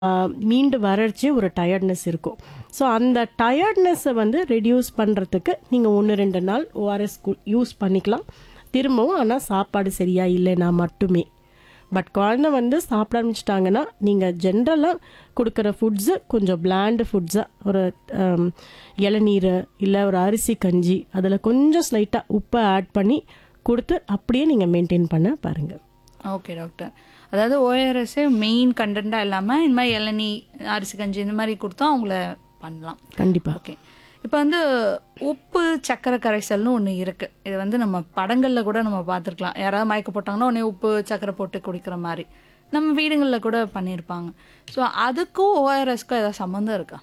மீண்டு வறட்சி ஒரு டயர்ட்னஸ் இருக்கும் ஸோ அந்த டயர்ட்னஸை வந்து ரெடியூஸ் பண்ணுறதுக்கு நீங்கள் ஒன்று ரெண்டு நாள் ஓஆர்எஸ் யூஸ் பண்ணிக்கலாம் திரும்பவும் ஆனால் சாப்பாடு சரியா இல்லைன்னா மட்டுமே பட் குழந்தை வந்து சாப்பிட ஆரம்பிச்சிட்டாங்கன்னா நீங்கள் ஜென்ரலாக கொடுக்குற ஃபுட்ஸு கொஞ்சம் பிளாண்டு ஃபுட்ஸாக ஒரு ஆம், இளநீர் இல்லை ஒரு அரிசி கஞ்சி அதில் கொஞ்சம் ஸ்லைட்டாக உப்பை ஆட் பண்ணி கொடுத்து அப்படியே நீங்கள் மெயின்டைன் பண்ண பாருங்கள் ஓகே டாக்டர் அதாவது ஓஆர்எஸ்ஸே மெயின் கண்டென்ட்டாக இல்லாமல் இந்த மாதிரி இளநீ அரிசி கஞ்சி இந்த மாதிரி கொடுத்தா அவங்கள பண்ணலாம் கண்டிப்பாக ஓகே இப்போ வந்து உப்பு சக்கரை கரைசல்னு ஒன்று இருக்கு இது வந்து நம்ம படங்களில் கூட நம்ம பார்த்துருக்கலாம் யாராவது மயக்க போட்டாங்கன்னா உடனே உப்பு சக்கரை போட்டு குடிக்கிற மாதிரி நம்ம வீடுங்களில் கூட பண்ணியிருப்பாங்க ஸோ அதுக்கும் ஓஆர்எஸ்க்கும் ஏதாவது சம்மந்தம் இருக்கா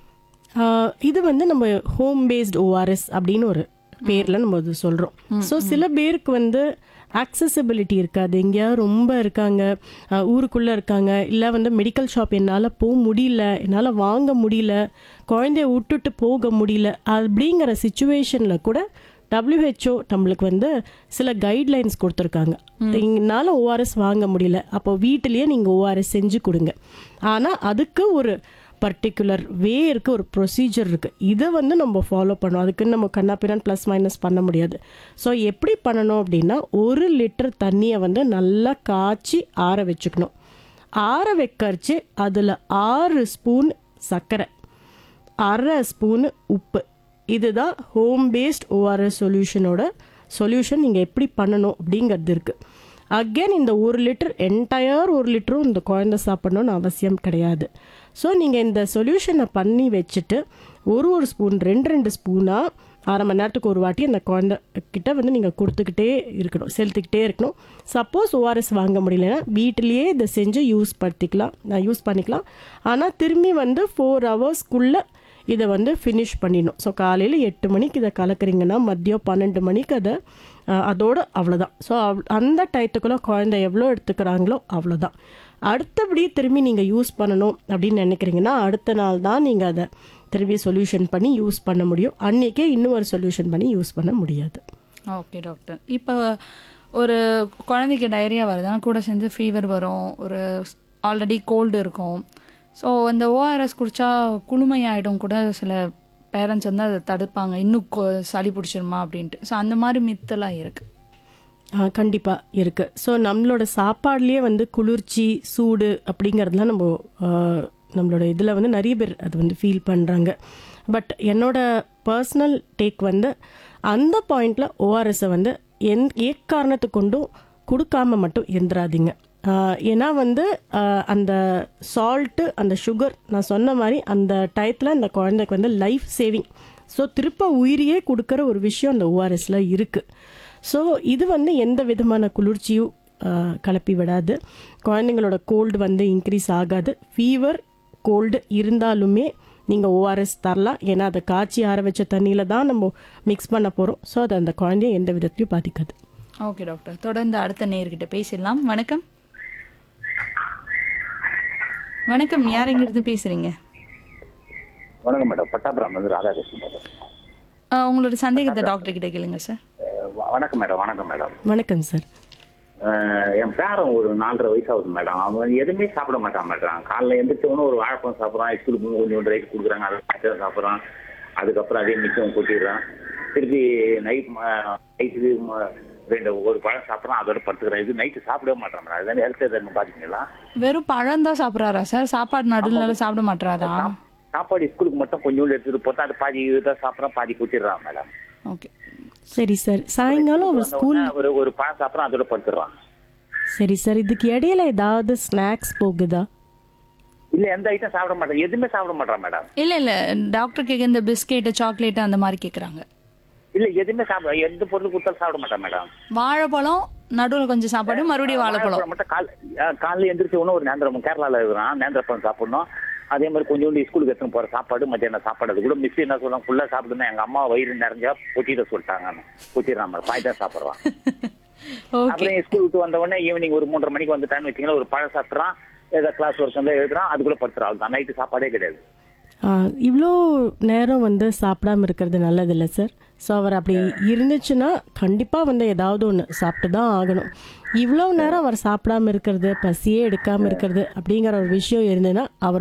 ஆஹ் இது வந்து நம்ம ஹோம் பேஸ்ட் ஓஆர்எஸ் அப்படின்னு ஒரு பேரில் நம்ம அது சொல்கிறோம் ஸோ சில பேருக்கு வந்து accessibility இருக்காது எங்கேயாவது ரொம்ப இருக்காங்க ஆஹ் ஊருக்குள்ளே இருக்காங்க இல்லை வந்து மெடிக்கல் ஷாப் என்னால் போக முடியல என்னால் வாங்க முடியல குழந்தைய விட்டுட்டு போக முடியல அப்படிங்கிற சுச்சுவேஷனில் கூட WHO நம்மளுக்கு வந்து சில கைட்லைன்ஸ் கொடுத்துருக்காங்க எங்களால் ஓஆர்எஸ் வாங்க முடியல அப்போ வீட்டிலேயே நீங்கள் ஓஆர்எஸ் செஞ்சு கொடுங்க ஆனால் அதுக்கு ஒரு பர்டிகுலர் வே இருக்கு ஒரு ப்ரொசீஜர் இருக்கு இதை வந்து நம்ம ஃபாலோ பண்ணணும் அதுக்குன்னு நம்ம கண்ணாப்பிரான் ப்ளஸ் மைனஸ் பண்ண முடியாது ஸோ எப்படி பண்ணணும் அப்படின்னா ஒரு லிட்டர் தண்ணியை வந்து நல்லா காய்ச்சி ஆற வச்சுக்கணும் ஆற வைக்கரிச்சு அதில் ஆறு ஸ்பூன் சர்க்கரை அரை ஸ்பூனு உப்பு இதுதான் ஹோம் பேஸ்ட் ஓஆர்எஸ் சொல்யூஷனோட சொல்யூஷன் நீங்கள் எப்படி பண்ணணும் அப்படிங்கிறது இருக்குது அகெயின் இந்த ஒரு லிட்டர் என்டையர் ஒரு லிட்டரும் இந்த குழந்தை சாப்பிடணும்னு அவசியம் கிடையாது ஸோ நீங்கள் இந்த சொல்யூஷனை பண்ணி வச்சுட்டு ஒரு ஒரு ஸ்பூன் ரெண்டு ரெண்டு ஸ்பூனாக அரை மணி நேரத்துக்கு ஒரு வாட்டி அந்த குழந்தை கிட்ட வந்து நீங்கள் கொடுத்துக்கிட்டே இருக்கணும் செலுத்திக்கிட்டே இருக்கணும் சப்போஸ் ஓஆர்எஸ் வாங்க முடியலன்னா வீட்டிலேயே இதை செஞ்சு யூஸ் படுத்திக்கலாம் யூஸ் பண்ணிக்கலாம் ஆனால் திரும்பி வந்து ஃபோர் ஹவர்ஸ்க்குள்ளே இதை வந்து ஃபினிஷ் பண்ணிடணும் ஸோ காலையில் எட்டு மணிக்கு இதை கலக்குறீங்கன்னா மதியம் பன்னெண்டு மணிக்கு அதை அஹ், அதோட அவ்வளோதான் ஸோ அந்த டயத்துக்குள்ளே குழந்தை எவ்வளோ எடுத்துக்கிறாங்களோ அவ்வளோதான் அடுத்தபடி திரும்பி நீங்கள் யூஸ் பண்ணணும் அப்படின்னு நினைக்கிறீங்கன்னா அடுத்த நாள் தான் நீங்கள் அதை திரும்பி சொல்யூஷன் பண்ணி யூஸ் பண்ண முடியும் அன்றைக்கே இன்னும் ஒரு சொல்யூஷன் பண்ணி யூஸ் பண்ண முடியாது ஓகே டாக்டர் இப்போ ஒரு குழந்தைக்கு டயரியா வருதுன்னா கூட சேர்ந்து ஃபீவர் வரும் ஒரு ஆல்ரெடி கோல்டு இருக்கும் ஸோ இந்த ஓஆர்எஸ் குடிச்சா குளுமையாயிடும் கூட சில பேரண்ட்ஸ் வந்து அதை தடுப்பாங்க இன்னும் கொ- சளி பிடிச்சிருமா அப்படின்ட்டு ஸோ அந்த மாதிரி மித்தெல்லாம் இருக்கு கண்டிப்பாக இருக்குது ஸோ நம்மளோட சாப்பாடுலேயே வந்து குளிர்ச்சி சூடு அப்படிங்கிறதுலாம் நம்ம ஆ, நம்மளோட இதில் வந்து நிறைய பேர் அது வந்து ஃபீல் பண்ணுறாங்க பட் என்னோட பர்சனல் டேக் வந்து அந்த பாயிண்டில் ஓஆர்எஸை வந்து எந் எக்காரணத்தை கொண்டும் கொடுக்காம மட்டும் இருந்துடாதீங்க ஆ, ஏன்னா வந்து ஆ, அந்த சால்ட்டு அந்த சுகர் நான் சொன்ன மாதிரி அந்த டயத்தில் அந்த குழந்தைக்கு வந்து லைஃப் சேவிங் ஸோ திருப்ப உயிரியே கொடுக்குற ஒரு விஷயம் அந்த ஓஆர்எஸில் இருக்குது ஸோ இது வந்து எந்த விதமான குளிர்ச்சியும் ஆஹ், கிளப்பி விடாது குழந்தைங்களோட கோல்டு வந்து இன்க்ரீஸ் ஆகாது ஃபீவர் கோல்டு இருந்தாலுமே நீங்கள் ஓஆர்எஸ் தரலாம் ஏன்னா அதை காய்ச்சி ஆற வச்ச தண்ணியில் தான் நம்ம மிக்ஸ் பண்ண போகிறோம் ஸோ அது அந்த குழந்தைய எந்த விதத்துலையும் பாதிக்காது ஓகே டாக்டர் தொடர்ந்து அடுத்த நேர்கிட்ட பேசிடலாம் வணக்கம் வணக்கம் யார் எங்கிருந்து பேசுறீங்க வணக்கம் மேடம் பட்டாபுரம் வந்து ராதாகிருஷ்ணன் மேடம் ஆஹ் உங்களோட சந்தேகத்தை டாக்டர் கிட்ட கேளுங்க சார் அஹ் வ- வணக்கம் மேடம் வணக்கம் மேடம் வணக்கம் சார் அஹ் என் பேரன் ஒரு நாலரை வயசு ஆகுது மேடம் அவன் எதுவுமே சாப்பிட மாட்டான் மேடம் காலைல எந்திரிச்சவனும் ஒரு வாழைப்பழம் சாப்பிட்றான் ஸ்கூலுக்கு கொஞ்சம் கொஞ்சம் ரைஸ் கொடுக்குறாங்க அதை சாப்பிட்டு சாப்பிட்றான் அதுக்கப்புறம் அதே மிச்சம் கொட்டிடுறான் திருப்பி நைட் நைட்டுக்கு ரெண்டு ஒரு பழம் சாப்பிட்றான் அதோட படுத்துக்கிறான் இது நைட்டு சாப்பிடவே மாட்டான் மேடம் அதுதான் ஹெல்த் எதாவது பாத்தீங்களா வெறும் பழம் தான் சாப்பிட்றாரா சார் சாப்பாடு நடுவில் சாப்பிட மாட்டாரா சாப்பாடு ஸ்கூலுக்கு மட்டும் கொஞ்சோண்டு எடுத்துட்டு போட்டா அது பாதி தான் சாப்பிட்றான் பாதி கொட்டிடுறான் மேடம் ஓகே சரி சார் சாயங்காலம் அவர் ஸ்கூல் ஒரு ஒரு பழம் சாப்பிட்றான் அதோட படுத்துடுறான் சரி சார் இதுக்கு இடையில ஏதாவது ஸ்நாக்ஸ் போகுதா இல்ல எந்த ஐட்டம் சாப்பிட மாட்டான் எதுவுமே சாப்பிட மாட்டான் மேடம் இல்ல இல்ல டாக்டர் கேட்க இந்த பிஸ்கெட் சாக்லேட் அந்த மாதிரி கேக்குறாங்க இல்ல எதுவுமே சாப்பிட எந்த பொருள் கொடுத்தாலும் சாப்பிட மாட்டான் மேடம் வாழைப்பழம் நடுவில் கொஞ்சம் சாப்பாடு மறுபடியும் வாழைப்பழம் மட்டும் கால் அஹ் காலைல எந்திரிச்ச உடனே ஒரு நேந்திரம் கேரளால இருக்கிறான் நேந்திரப்பழம் சாப்பிடணும் அதே மாதிரி கொஞ்சோண்டு ஸ்கூலுக்கு எடுத்துன்னு போற சாப்பாடு மத்தியானம் சாப்பாடு அது கூட மிஸ் என்ன சொல்றாங்க ஃபுல்லா சாப்பிடுனா எங்க அம்மா வயிறு நிறைஞ்சா கொட்டிட சொல்லிட்டாங்க கொட்டிடுறான் மேடம் பாய் தான் சாப்பிடுறான் ஓகே அப்புறம் ஸ்கூல் விட்டு வந்த உடனே ஈவினிங் ஒரு மூன்றரை மணிக்கு வந்துட்டான்னு வச்சுங்களேன் ஒரு பழம் சாப்பிட்றான் ஏதாவது கிளாஸ் ஒர்க் வந்து எழுதுறான் அதுக்குள்ள படுத்துறான் தான் நைட்டு சாப்பாடே கிடையாது இவ்வளோ நேரம் வந்து சாப்பிடாம இருக்கிறது நல்லதில்லை சார் ஸோ அவர் அப்படி இருந்துச்சுன்னா கண்டிப்பாக வந்து ஏதாவது ஒன்று சாப்பிட்டு தான் ஆகணும் இவ்வளோ நேரம் அவர் சாப்பிடாம இருக்கிறது பசியே எடுக்காமல் இருக்கிறது அப்படிங்கிற ஒரு விஷயம் இருந்ததுன்னா அவர்